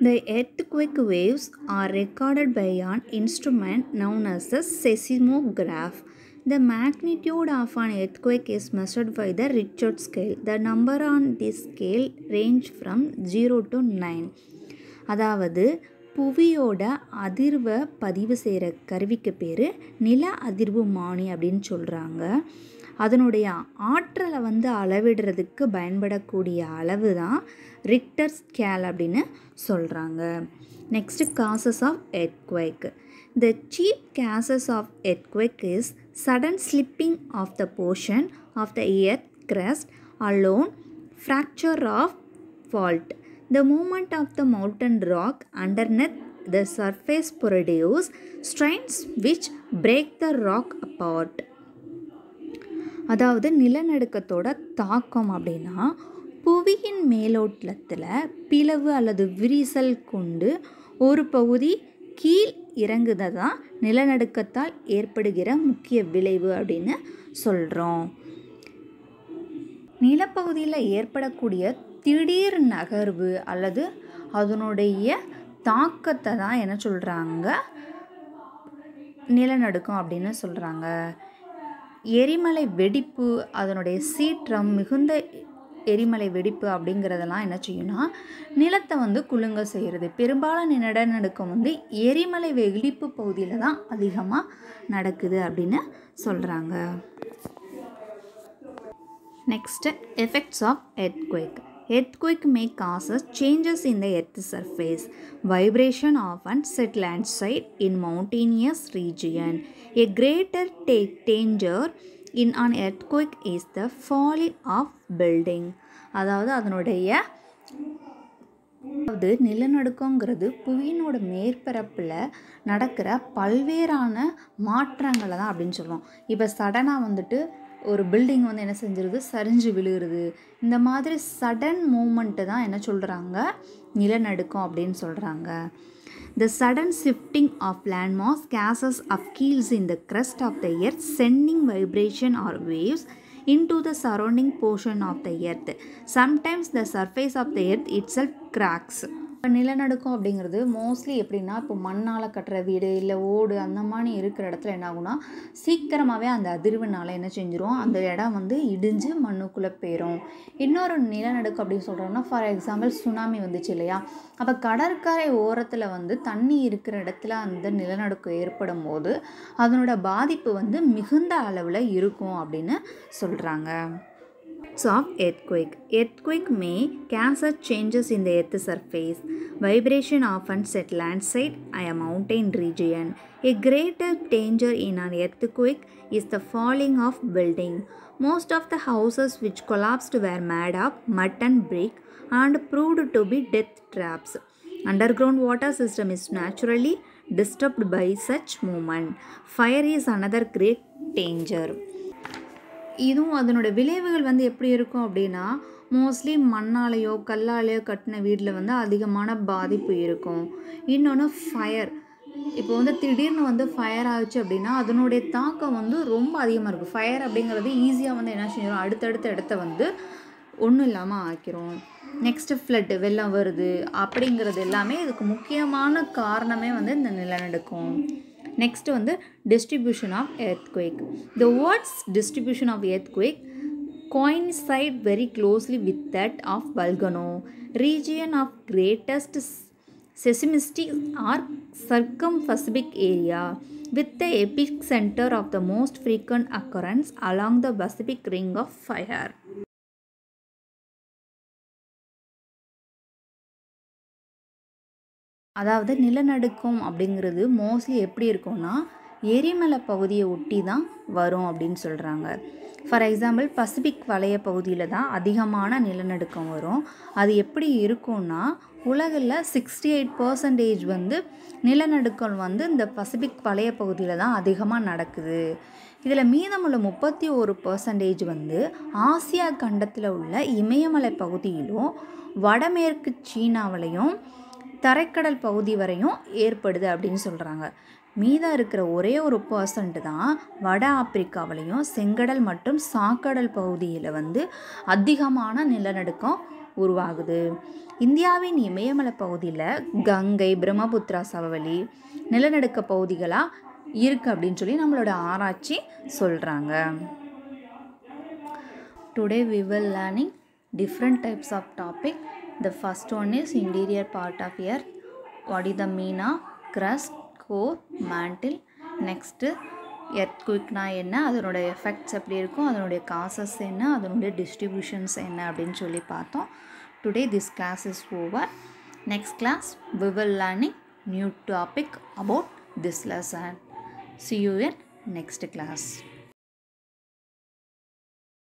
The earthquake waves are recorded by an instrument known as the seismograph. The magnitude of an earthquake is measured by the Richter scale. The number on this scale range from 0 to 9. அதாவது புவியோட அதிர்வை பதிவு செய்கிற கருவிக்கு பேர் நில அதிர்வு மானி அப்படின்னு சொல்கிறாங்க அதனுடைய ஆற்றலை வந்து அளவிடுறதுக்கு பயன்படக்கூடிய அளவு தான் ரிக்டர் ஸ்கேல் அப்படின்னு சொல்கிறாங்க next causes of earthquake the chief causes of earthquake is sudden slipping of the portion of the earth crust alone fracture of fault the movement of the mountain rock underneath the surface produce strains which break the rock apart அதாவது நிலநடுக்கத்தோட தாக்கம் அப்படின்னா புவியின் மேலோட்டத்தில் பிளவு அல்லது விரிசல் கொண்டு ஒரு பகுதி கீழ் இறங்குதை தான் நிலநடுக்கத்தால் ஏற்படுகிற முக்கிய விளைவு அப்படின்னு சொல்கிறோம் நிலப்பகுதியில் ஏற்படக்கூடிய திடீர் நகர்வு அல்லது அதனுடைய தாக்கத்தை தான் என்ன சொல்கிறாங்க நிலநடுக்கம் அப்படின்னு சொல்கிறாங்க எரிமலை வெடிப்பு அதனுடைய சீற்றம் மிகுந்த எரிமலை வெடிப்பு அப்படிங்கிறதெல்லாம் என்ன செய்யும்னா நிலத்தை வந்து குலுங்க செய்கிறது பெரும்பாலான நிலநடுக்கம் வந்து எரிமலை வெடிப்பு பகுதியில் தான் அதிகமாக நடக்குது அப்படின்னு சொல்கிறாங்க Next, effects of earthquake. Earthquake may cause changes in the earth surface, vibration of unset landside in mountainous region. A greater ta- danger in an earthquake is the falling of building. அதாவது அதனுடைய அதாவது நிலநடுக்கங்கிறது புவியினோட மேற்பரப்பில் நடக்கிற பல்வேறான மாற்றங்களை தான் அப்படின்னு சொல்லுவோம் இப்போ சடனாக வந்துட்டு ஒரு பில்டிங் வந்து என்ன செஞ்சிருது சரிஞ்சு விழுகிறது இந்த மாதிரி சடன் மூமெண்ட்டு தான் என்ன சொல்கிறாங்க நிலநடுக்கம் அப்படின்னு சொல்கிறாங்க the sudden shifting of landmass causes of keels in the crust of the earth sending vibration or waves into the surrounding portion of the earth. Sometimes the surface of the earth itself cracks. இப்போ நிலநடுக்கம் அப்படிங்கிறது mostly எப்படின்னா இப்போ மண்ணால் கட்டுற வீடு இல்லை ஓடு அந்த மாதிரி இருக்கிற இடத்துல என்ன ஆகும்னா சீக்கிரமாகவே அந்த அதிர்வுனால என்ன செஞ்சிரும் அந்த இடம் வந்து இடிஞ்சு மண்ணுக்குள்ளே போயிடும் இன்னொரு நிலநடுக்கம் அப்படின்னு சொல்கிறோம்னா ஃபார் எக்ஸாம்பிள் சுனாமி வந்துச்சு இல்லையா அப்போ கடற்கரை ஓரத்தில் வந்து தண்ணி இருக்கிற இடத்துல அந்த நிலநடுக்கம் ஏற்படும் போது அதனோட பாதிப்பு வந்து மிகுந்த அளவில் இருக்கும் அப்படின்னு சொல்கிறாங்க Effects of earthquake. Earthquake may cause changes in the earth surface, vibration of unset landside and a mountain region. A greater danger in an earthquake is the falling of building. Most of the houses which collapsed were made of mud and brick and proved to be death traps. Underground water system is naturally disturbed by such movement. Fire is another great danger. இதுவும் அதனோட விளைவுகள் வந்து எப்படி இருக்கும் அப்படின்னா mostly மண்ணாலேயோ கல்லாலேயோ கட்டின வீட்டில் வந்து அதிகமான பாதிப்பு இருக்கும் இன்னொன்று ஃபயர் இப்போ வந்து திடீர்னு வந்து ஃபயர் ஆச்சு அப்படின்னா அதனுடைய தாக்கம் வந்து ரொம்ப அதிகமாக இருக்கும் ஃபயர் அப்படிங்கிறது ஈஸியாக வந்து என்ன செஞ்சிடும் அடுத்தடுத்த இடத்த வந்து ஒன்றும் இல்லாமல் ஆக்கிரும் நெக்ஸ்ட்டு ஃப்ளட்டு வெள்ளம் வருது அப்படிங்கிறது எல்லாமே இதுக்கு முக்கியமான காரணமே வந்து இந்த நிலநடுக்கம் நெக்ஸ்ட் வந்து distribution of earthquake the world's distribution of earthquake coincide very closely with that of Volcano. Region of greatest seismicity are circum-Pacific area with the epicenter of the most frequent occurrence along the Pacific Ring of Fire. அதாவது நிலநடுக்கம் அப்படிங்கிறது mostly எப்படி இருக்கும்னா எரிமலை பகுதியை ஒட்டி தான் வரும் அப்படின்னு சொல்கிறாங்க ஃபார் எக்ஸாம்பிள் பசிபிக் வளைய பகுதியில் தான் அதிகமான நிலநடுக்கம் வரும் அது எப்படி இருக்கும்னா உலகில் சிக்ஸ்டி எயிட் பர்சன்டேஜ் வந்து நிலநடுக்கம் வந்து இந்த பசிபிக் வளைய பகுதியில் தான் அதிகமாக நடக்குது இதில் மீதமுள்ள முப்பத்தி ஒரு பர்சன்டேஜ் வந்து ஆசியா கண்டத்தில் உள்ள இமயமலை பகுதியிலும் வடமேற்கு சீனாவிலையும் தரைக்கடல் பகுதி வரையும் ஏற்படுது அப்படின்னு சொல்கிறாங்க மீதம் இருக்கிற ஒரே ஒரு பர்சன்ட் தான் வட ஆப்பிரிக்காவிலையும் செங்கடல் மற்றும் சாக்கடல் பகுதியில் வந்து அதிகமான நிலநடுக்கம் உருவாகுது இந்தியாவின் இமயமலை பகுதியில் கங்கை பிரம்மபுத்திரா சமவெளி நிலநடுக்க பகுதிகளாக இருக்குது அப்படின்னு சொல்லி நம்மளோட ஆராய்ச்சி சொல்கிறாங்க Today we will learning different types of topic. The first one is interior part of earth. What is the mean of crust, core, mantle. Next எர்த்குவிக்னா என்ன அதனோட எஃபெக்ட்ஸ் எப்படி இருக்கும் அதனுடைய காசஸ் என்ன அதனுடைய டிஸ்ட்ரிபியூஷன்ஸ் என்ன அப்படின்னு சொல்லி பார்த்தோம் today this class is over next class we will learning new topic about this lesson see you in next class